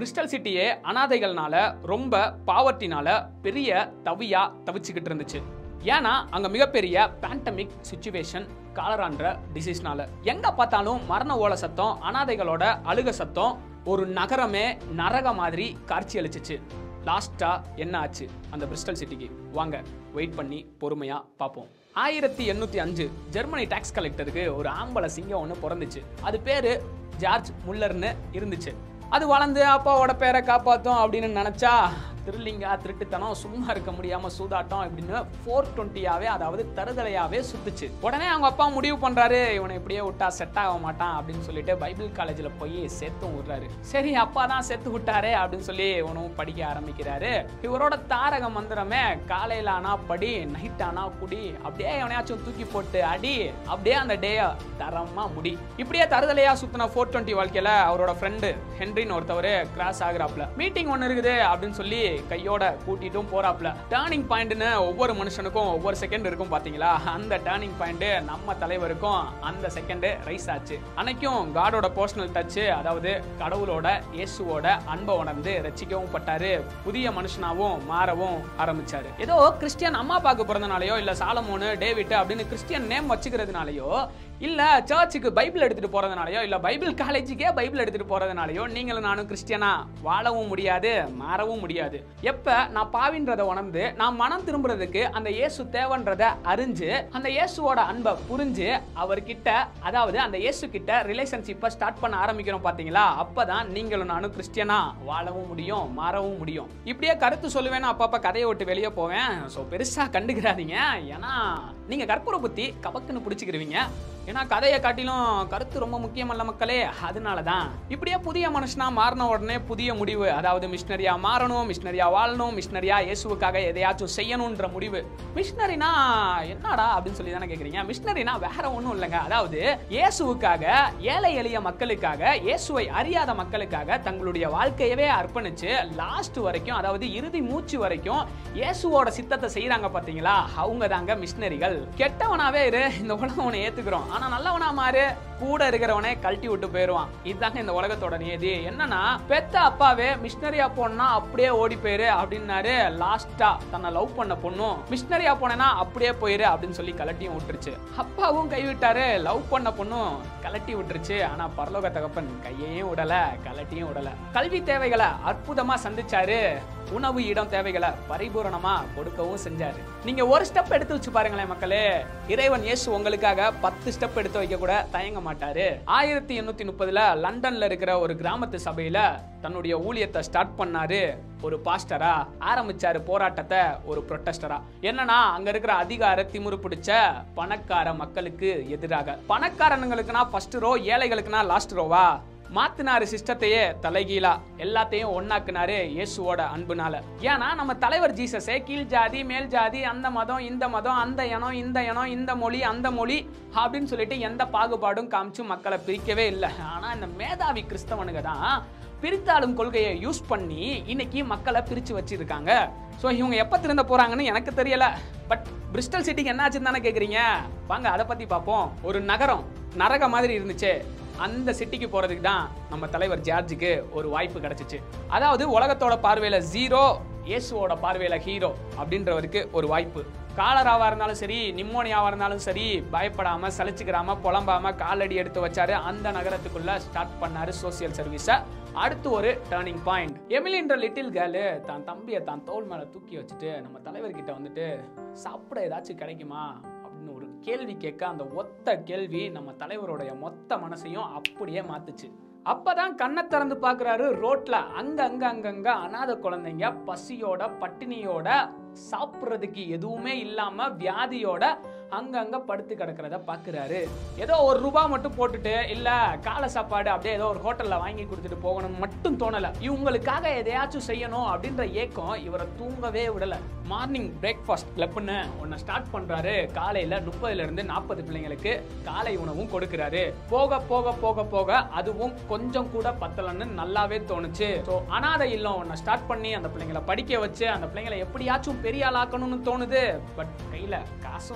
Bristol சிட்டியே அனாதைகள்னால ரொம்ப பாவர்ட்டினால பெரிய தவியா தவிச்சுக்கிட்டு இருந்துச்சு ஏன்னா அங்க மிகப்பெரிய பேண்டமிக் சுச்சுவேஷன் காலரான்ற டிசீஸ்னால எங்க பார்த்தாலும் மரண ஓல சத்தம் அனாதைகளோட அழுக சத்தம் ஒரு நகரமே நரக மாதிரி காட்சி அளிச்சிச்சு லாஸ்டா என்ன ஆச்சு அந்த பிரிஸ்டல் சிட்டிக்கு வாங்க வெயிட் பண்ணி பொறுமையா பார்ப்போம் ஆயிரத்தி எண்ணூத்தி அஞ்சு ஜெர்மனி டாக்ஸ் கலெக்டருக்கு ஒரு ஆம்பளை சிங்கம் ஒன்று பிறந்துச்சு அது பேரு ஜார்ஜ் முல்லர்னு இருந்துச்சு அது வளர்ந்து அப்பாவோட பேரை காப்பாற்றும் அப்படின்னு நினச்சா திருலிங்கா திருட்டுத்தனம் சும்மா இருக்க முடியாம சூதாட்டம் இப்படின்னு ஃபோர் டுவெண்ட்டியாவே அதாவது தருதலையாவே சுத்துச்சு உடனே அவங்க அப்பா முடிவு பண்றாரு இவனை இப்படியே விட்டா செட் ஆக மாட்டான் அப்படின்னு சொல்லிட்டு பைபிள் காலேஜில் போய் சேர்த்தும் விடுறாரு சரி அப்பா தான் சேர்த்து விட்டாரே அப்படின்னு சொல்லி இவனும் படிக்க ஆரம்பிக்கிறாரு இவரோட தாரக மந்திரமே காலையில ஆனா படி நைட் ஆனா குடி அப்படியே எவனையாச்சும் தூக்கி போட்டு அடி அப்படியே அந்த டேய தரமா முடி இப்படியே தருதலையா சுத்தின ஃபோர் டுவெண்ட்டி வாழ்க்கையில அவரோட ஃப்ரெண்டு ஹென்ரின்னு ஒருத்தவர் கிராஸ் ஆகுறாப்ல மீட்டிங் ஒன்று இருக்குது அப்படின்னு சொல்லி கையோட கூட்டிட்டும் போறாப்ல டேர்னிங் பாயிண்ட்னு ஒவ்வொரு மனுஷனுக்கும் ஒவ்வொரு செகண்ட் இருக்கும் பாத்தீங்களா அந்த டேர்னிங் பாயிண்ட் நம்ம தலைவருக்கும் அந்த செகண்ட் ரைஸ் ஆச்சு அன்னைக்கும் காடோட பர்சனல் டச் அதாவது கடவுளோட இயேசுவோட அன்பை உணர்ந்து ரசிக்கவும் பட்டாரு புதிய மனுஷனாவும் மாறவும் ஆரம்பிச்சாரு ஏதோ கிறிஸ்டியன் அம்மா அப்பாவுக்கு பிறந்தனாலயோ இல்ல சாலமோனு டேவிட் அப்படின்னு கிறிஸ்டியன் நேம் வச்சுக்கிறதுனாலயோ இல்ல சர்ச்சுக்கு பைபிள் எடுத்துட்டு போறதுனாலயோ இல்ல பைபிள் காலேஜுக்கே பைபிள் எடுத்துட்டு போறதுனாலயோ நீங்களும் நானும் கிறிஸ்டியனா வாழவும் முடியாது மாறவும் முடியாது எப்ப நான் பாவின்றதை உணர்ந்து நான் மனம் திரும்புறதுக்கு அந்த இயேசு தேவன்றத அறிஞ்சு அந்த இயேசுவோட அன்பை புரிஞ்சு அவர்கிட்ட அதாவது அந்த இயேசு கிட்ட ரிலேஷன்ஷிப்பை ஸ்டார்ட் பண்ண ஆரம்பிக்கிறோம் பாத்தீங்களா அப்பதான் நீங்களும் நானும் கிறிஸ்டியனா வாழவும் முடியும் மாறவும் முடியும் இப்படியே கருத்து சொல்லுவேன் அப்பப்ப கதையை விட்டு வெளியே போவேன் ஸோ பெருசா கண்டுக்கிறாதீங்க ஏன்னா நீங்க கற்பூர புத்தி கபக்குன்னு பிடிச்சிக்கிருவீங்க ஏன்னா கதையை காட்டிலும் கருத்து ரொம்ப முக்கியமல்ல மக்களே அதனால தான் இப்படியே புதிய மனுஷனா மாறின உடனே புதிய முடிவு அதாவது மிஷினரியா மாறணும் மிஷினரியா வாழணும் மிஷினரியா இயேசுவுக்காக எதையாச்சும் செய்யணுன்ற முடிவு மிஷினரினா என்னடா அப்படின்னு சொல்லி தானே கேக்குறீங்க மிஷினரினா வேற ஒன்றும் இல்லைங்க அதாவது இயேசுவுக்காக ஏழை எளிய மக்களுக்காக இயேசுவை அறியாத மக்களுக்காக தங்களுடைய வாழ்க்கையவே அர்ப்பணிச்சு லாஸ்ட் வரைக்கும் அதாவது இறுதி மூச்சு வரைக்கும் இயேசுவோட சித்தத்தை செய்யறாங்க பாத்தீங்களா அவங்க தாங்க மிஷினரிகள் கெட்டவனாவே இரு இந்த உலகம் உன்னை ஏத்துக்கிறோம் ஆனா நல்லவனா மாறு கூட இருக்கிறவனே கழட்டி விட்டு போயிருவான் இதுதாங்க இந்த உலகத்தோட நியதி என்னன்னா பெத்த அப்பாவே மிஷினரியா போனா அப்படியே ஓடி போயிரு அப்படின்னாரு லாஸ்டா தன்னை லவ் பண்ண பொண்ணும் மிஷினரியா போனேன்னா அப்படியே போயிரு அப்படின்னு சொல்லி கலட்டியும் விட்டுருச்சு அப்பாவும் கைவிட்டாரு லவ் பண்ண பொண்ணும் கலட்டி விட்டுருச்சு ஆனா பரலோக தகப்பன் கையையும் விடல கலட்டியும் விடல கல்வி தேவைகளை அற்புதமா சந்திச்சாரு உணவு இடம் தேவைகளை பரிபூரணமா கொடுக்கவும் செஞ்சாரு நீங்க ஒரு ஸ்டெப் எடுத்து வச்சு பாருங்களேன் மக்களே இறைவன் இயேசு உங்களுக்காக பத்து ஸ்டெப் எடுத்து வைக்க கூட தயங்க மாட்டாரு ஆயிரத்தி எண்ணூத்தி முப்பதுல லண்டன்ல இருக்கிற ஒரு கிராமத்து சபையில தன்னுடைய ஊழியத்தை ஸ்டார்ட் பண்ணாரு ஒரு பாஸ்டரா ஆரம்பிச்சாரு போராட்டத்தை ஒரு ப்ரொட்டஸ்டரா என்னன்னா அங்க இருக்கிற அதிகார திமிரு பிடிச்ச பணக்கார மக்களுக்கு எதிராக பணக்காரனுங்களுக்குனா ஃபர்ஸ்ட் ரோ ஏழைகளுக்குனா லாஸ்ட் ரோவா மாத்தினாரு சிஸ்டத்தையே தலைகீழா எல்லாத்தையும் ஒன்னாக்குனாரு இயேசுவோட அன்புனால ஏன்னா நம்ம தலைவர் ஜீசஸே கீழ் ஜாதி மேல் ஜாதி அந்த மதம் இந்த மதம் அந்த இனம் இந்த இனம் இந்த மொழி அந்த மொழி அப்படின்னு சொல்லிட்டு எந்த பாகுபாடும் காமிச்சு மக்களை பிரிக்கவே இல்லை ஆனா இந்த மேதாவி கிறிஸ்தவனுங்க தான் பிரித்தாளும் கொள்கையை யூஸ் பண்ணி இன்னைக்கு மக்களை பிரிச்சு வச்சிருக்காங்க ஸோ இவங்க எப்போ திருந்த போறாங்கன்னு எனக்கு தெரியல பட் பிரிஸ்டல் சிட்டிக்கு என்ன ஆச்சுன்னு தானே கேட்குறீங்க வாங்க அதை பத்தி பார்ப்போம் ஒரு நகரம் நரக மாதிரி இருந்துச்சு அந்த சிட்டிக்கு போறதுக்கு தான் நம்ம தலைவர் ஜார்ஜுக்கு ஒரு வாய்ப்பு கிடைச்சிச்சு அதாவது உலகத்தோட பார்வையில ஜீரோ இயேசுவோட பார்வையில ஹீரோ அப்படின்றவருக்கு ஒரு வாய்ப்பு காலராவா இருந்தாலும் சரி நிம்மோனியாவா இருந்தாலும் சரி பயப்படாம சலிச்சுக்கிறாம புலம்பாம காலடி எடுத்து வச்சாரு அந்த நகரத்துக்குள்ள ஸ்டார்ட் பண்ணாரு சோசியல் சர்வீஸை அடுத்து ஒரு டேர்னிங் பாயிண்ட் எமிலின்ற லிட்டில் கேர்ளு தான் தம்பியை தான் தோல் மேல தூக்கி வச்சுட்டு நம்ம தலைவர்கிட்ட வந்துட்டு சாப்பிட ஏதாச்சும் கிடைக்குமா அப்படின்னு ஒரு கேள்வி கேட்க அந்த ஒத்த கேள்வி நம்ம தலைவருடைய மொத்த மனசையும் அப்படியே மாத்துச்சு அப்பதான் கண்ணை திறந்து பார்க்கறாரு ரோட்ல அங்க அங்க அங்கங்க அனாதை குழந்தைங்க பசியோட பட்டினியோட சாப்பிட்றதுக்கு எதுவுமே இல்லாம வியாதியோட அங்கங்க படுத்து கிடக்கிறத பாக்குறாரு ஏதோ ஒரு ரூபா மட்டும் போட்டுட்டு இல்ல காலை சாப்பாடு அப்படியே ஏதோ ஒரு ஹோட்டல்ல வாங்கி கொடுத்துட்டு போகணும் மட்டும் தோணல இவங்களுக்காக எதையாச்சும் செய்யணும் அப்படின்ற ஏக்கம் இவரை தூங்கவே விடல மார்னிங் பிரேக்ஃபாஸ்ட் கிளப்னு ஒன்னு ஸ்டார்ட் பண்றாரு காலையில முப்பதுல இருந்து நாற்பது பிள்ளைங்களுக்கு காலை உணவும் கொடுக்கறாரு போக போக போக போக அதுவும் கொஞ்சம் கூட பத்தலன்னு நல்லாவே தோணுச்சு ஸோ அனாதை இல்லம் ஒன்று ஸ்டார்ட் பண்ணி அந்த பிள்ளைங்களை படிக்க வச்சு அந்த பிள்ளைங்களை எப்படியாச்சும் பெரிய ஆளாக்கணும்னு தோணுது பட் கையில காசும் இல்ல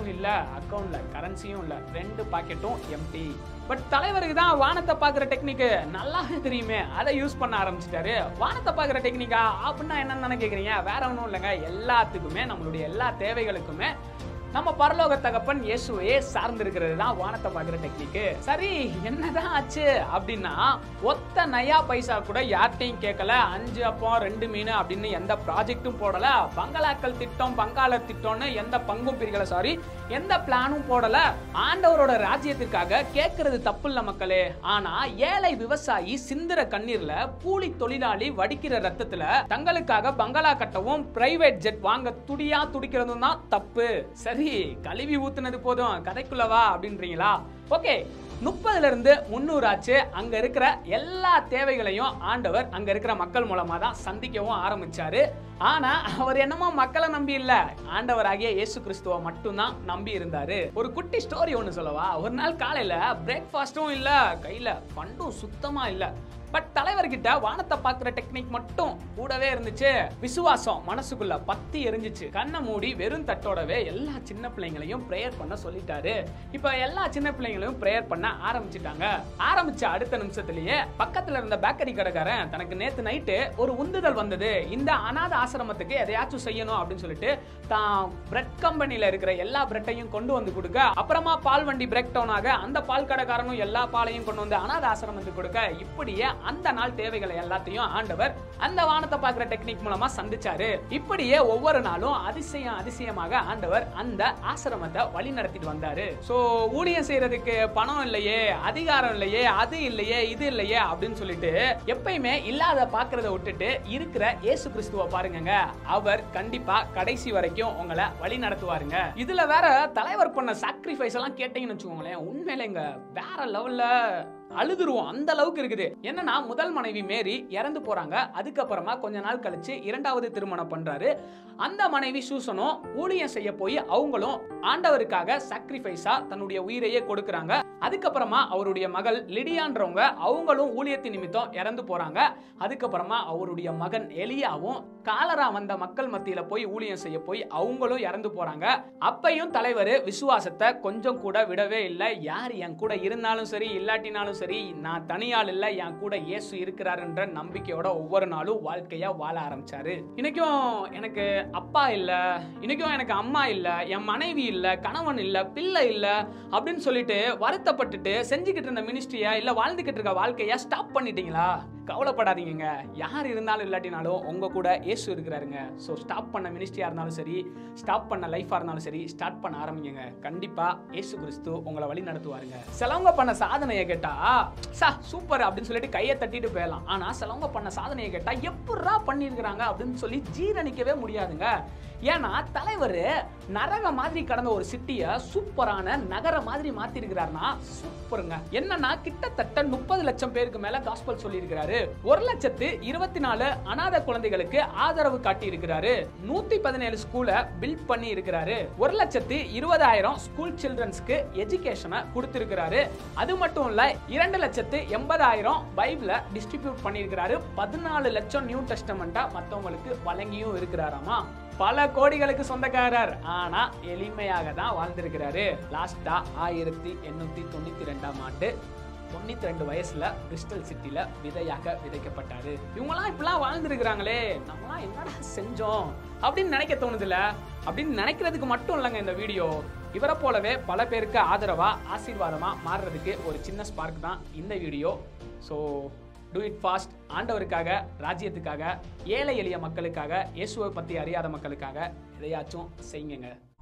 அக்கௌண்ட்ல கரன்சியும் இல்ல ரெண்டு பாக்கெட்டும் எம்டி பட் தலைவருக்கு தான் வானத்தை பார்க்குற டெக்னிக்கு நல்லாவே தெரியுமே அதை யூஸ் பண்ண ஆரம்பிச்சிட்டாரு வானத்தை பார்க்குற டெக்னிக்கா அப்படின்னா என்னன்னு கேட்குறீங்க வேற ஒன்றும் இல்லைங்க எல்லாத்துக்குமே நம்மளுடைய எல்லா தேவைகளுக்குமே நம்ம பரலோக தகப்பன் இயேசுவே சார்ந்திருக்கிறது தான் வானத்தை பார்க்குற டெக்னிக்கு சரி என்னதான் ஆச்சு அப்படின்னா ஒத்த நயா பைசா கூட யார்கிட்டையும் கேட்கல அஞ்சு அப்பம் ரெண்டு மீன் அப்படின்னு எந்த ப்ராஜெக்ட்டும் போடல பங்களாக்கள் திட்டம் பங்காளர் திட்டம்னு எந்த பங்கும் பிரிக்கல சாரி எந்த பிளானும் போடல ஆண்டவரோட ராஜ்யத்திற்காக கேட்கறது தப்பு இல்ல மக்களே ஆனா ஏழை விவசாயி சிந்துற கண்ணீர்ல கூலி தொழிலாளி வடிக்கிற ரத்தத்துல தங்களுக்காக பங்களா கட்டவும் பிரைவேட் ஜெட் வாங்க துடியா துடிக்கிறதும் தான் தப்பு சரி கழுவி ஊத்துனது போதும் கதைக்குள்ள வா அப்படின்றீங்களா ஓகே முப்பதுல இருந்து முந்நூறு ஆச்சு அங்க இருக்கிற எல்லா தேவைகளையும் ஆண்டவர் அங்க இருக்கிற மக்கள் மூலமா தான் சந்திக்கவும் ஆரம்பிச்சாரு ஆனா அவர் என்னமோ மக்களை நம்பி இல்ல ஆண்டவராகிய இயேசு கிறிஸ்துவ மட்டும்தான் நம்பி இருந்தாரு ஒரு குட்டி ஸ்டோரி ஒன்னு சொல்லவா ஒரு நாள் காலையில பிரேக்ஃபாஸ்டும் இல்ல கையில ஃபண்டும் சுத்தமா இல்ல பட் தலைவர்கிட்ட வானத்தை பார்க்குற டெக்னிக் மட்டும் கூடவே இருந்துச்சு விசுவாசம் மனசுக்குள்ள பத்தி எரிஞ்சிச்சு கண்ணை மூடி வெறும் தட்டோடவே எல்லா சின்ன பிள்ளைங்களையும் ப்ரேயர் பண்ண சொல்லிட்டாரு இப்போ எல்லா சின்ன பிள்ளைங்களையும் ப்ரேயர் பண்ண ஆரம்பிச்சிட்டாங்க ஆரம்பிச்ச அடுத்த நிமிஷத்துலயே பக்கத்துல இருந்த பேக்கரி கடைக்காரன் தனக்கு நேத்து நைட்டு ஒரு உந்துதல் வந்தது இந்த அனாத ஆசிரமத்துக்கு எதையாச்சும் செய்யணும் அப்படின்னு சொல்லிட்டு தான் பிரெட் கம்பெனில இருக்கிற எல்லா பிரெட்டையும் கொண்டு வந்து கொடுக்க அப்புறமா பால் வண்டி பிரேக் டவுன் ஆக அந்த பால் கடைக்காரனும் எல்லா பாலையும் கொண்டு வந்து அனாத ஆசிரமத்துக்கு கொடுக்க இப்படியே அந்த நாள் தேவைகளை எல்லாத்தையும் ஆண்டவர் அந்த வானத்தை பார்க்குற டெக்னிக் மூலமா சந்திச்சாரு இப்படியே ஒவ்வொரு நாளும் அதிசயம் அதிசயமாக ஆண்டவர் அந்த ஆசிரமத்தை வழி நடத்திட்டு வந்தாரு சோ ஊழியம் செய்யறதுக்கு பணம் இல்லையே அதிகாரம் இல்லையே அது இல்லையே இது இல்லையே அப்படின்னு சொல்லிட்டு எப்பயுமே இல்லாத பாக்குறத விட்டுட்டு இருக்கிற இயேசு கிறிஸ்துவ பாருங்கங்க அவர் கண்டிப்பா கடைசி வரைக்கும் உங்களை வழி நடத்துவாருங்க இதுல வேற தலைவர் பண்ண சாக்ரிஃபைஸ் எல்லாம் கேட்டீங்கன்னு வச்சுக்கோங்களேன் உண்மையிலேங்க வேற லெவல்ல அழுதுருவோம் அந்த அளவுக்கு இருக்குது என்னன்னா முதல் மனைவி மேரி இறந்து போறாங்க அதுக்கப்புறமா கொஞ்ச நாள் கழிச்சு இரண்டாவது திருமணம் பண்றாரு அந்த மனைவி சூசனும் ஊழியம் செய்ய போய் அவங்களும் ஆண்டவருக்காக சாக்ரிஃபைஸா தன்னுடைய உயிரையே கொடுக்கறாங்க அதுக்கப்புறமா அவருடைய மகள் லிடியான்றவங்க அவங்களும் ஊழியத்தின் நிமித்தம் இறந்து போறாங்க அதுக்கப்புறமா அவருடைய மகன் எலியாவும் காலரா வந்த மக்கள் மத்தியில போய் ஊழியம் செய்ய போய் அவங்களும் இறந்து போறாங்க அப்பையும் தலைவர் விசுவாசத்தை கொஞ்சம் கூட விடவே இல்லை யார் என் கூட இருந்தாலும் சரி இல்லாட்டினாலும் சரி நான் தனியாள் இல்லை என் கூட இயேசு இருக்கிறாருன்ற நம்பிக்கையோட ஒவ்வொரு நாளும் வாழ்க்கையா வாழ ஆரம்பிச்சாரு இன்னைக்கும் எனக்கு அப்பா இல்ல இன்னைக்கும் எனக்கு அம்மா இல்ல என் மனைவி இல்ல கணவன் இல்ல பிள்ளை இல்ல அப்படின்னு சொல்லிட்டு வருத்தப்பட்டுட்டு செஞ்சுக்கிட்டு இருந்த மினிஸ்ட்ரியா இல்ல வாழ்ந்துகிட்டு இருக்க வாழ்க்கைய ஸ்டாப் பண்ணிட்டீங்களா கவலைப்படாதீங்க யார் இருந்தாலும் இல்லாட்டினாலும் உங்க கூட இயேசு இருக்கிறாருங்க ஸோ ஸ்டாப் பண்ண மினிஸ்ட்ரியா இருந்தாலும் சரி ஸ்டாப் பண்ண லைஃபா இருந்தாலும் சரி ஸ்டார்ட் பண்ண ஆரம்பிங்க கண்டிப்பா இயேசு கிறிஸ்து உங்களை வழி நடத்துவாருங்க சிலவங்க பண்ண சாதனையை கேட்டா சா சூப்பர் அப்படின்னு சொல்லிட்டு கையை தட்டிட்டு போயிடலாம் ஆனா சிலவங்க பண்ண சாதனையை கேட்டா எப்படா பண்ணியிருக்கிறாங்க அப்படின்னு சொல்லி ஜீரணிக்கவே முடியாதுங்க ஏன்னா தலைவர் நரக மாதிரி கடந்த ஒரு சிட்டியை சூப்பரான நகர மாதிரி மாத்தி இருக்கிறாருன்னா சூப்பருங்க என்னன்னா கிட்டத்தட்ட முப்பது லட்சம் பேருக்கு மேல காஸ்பல் சொல்லியிருக்கிறாரு ஒரு லட்சத்து இருபத்தி நாலு அனாதை குழந்தைகளுக்கு ஆதரவு காட்டி இருக்கிறாரு நூத்தி பதினேழு ஸ்கூலை பில்ட் பண்ணி இருக்கிறாரு ஒரு லட்சத்து இருபதாயிரம் ஸ்கூல் சில்ட்ரன்ஸ்க்கு எஜுகேஷனை கொடுத்திருக்கிறாரு அது மட்டும் இல்ல இரண்டு லட்சத்து எண்பதாயிரம் பைபிளை டிஸ்ட்ரிபியூட் பண்ணியிருக்கிறாரு பதினாலு லட்சம் நியூ டெஸ்டமெண்டா மத்தவங்களுக்கு வழங்கியும் இருக்கிறாராமா பல கோடிகளுக்கு சொந்தக்காரர் ஆனா எளிமையாக தான் வாழ்ந்திருக்கிறாரு லாஸ்டா ஆயிரத்தி எண்ணூத்தி தொண்ணூத்தி ரெண்டாம் ஆண்டு தொண்ணூத்தி ரெண்டு வயசுல பிரிஸ்டல் சிட்டில விதையாக விதைக்கப்பட்டாரு இவங்கெல்லாம் இப்படிலாம் வாழ்ந்திருக்கிறாங்களே நம்மளாம் என்னடா செஞ்சோம் அப்படின்னு நினைக்க தோணுதுல அப்படின்னு நினைக்கிறதுக்கு மட்டும் இல்லைங்க இந்த வீடியோ இவரை போலவே பல பேருக்கு ஆதரவா ஆசீர்வாதமா மாறுறதுக்கு ஒரு சின்ன ஸ்பார்க் தான் இந்த video so do it fast ஆண்டவருக்காக ராஜ்யத்துக்காக ஏழை எளிய மக்களுக்காக இயேசுவை பற்றி அறியாத மக்களுக்காக எதையாச்சும் செய்யுங்க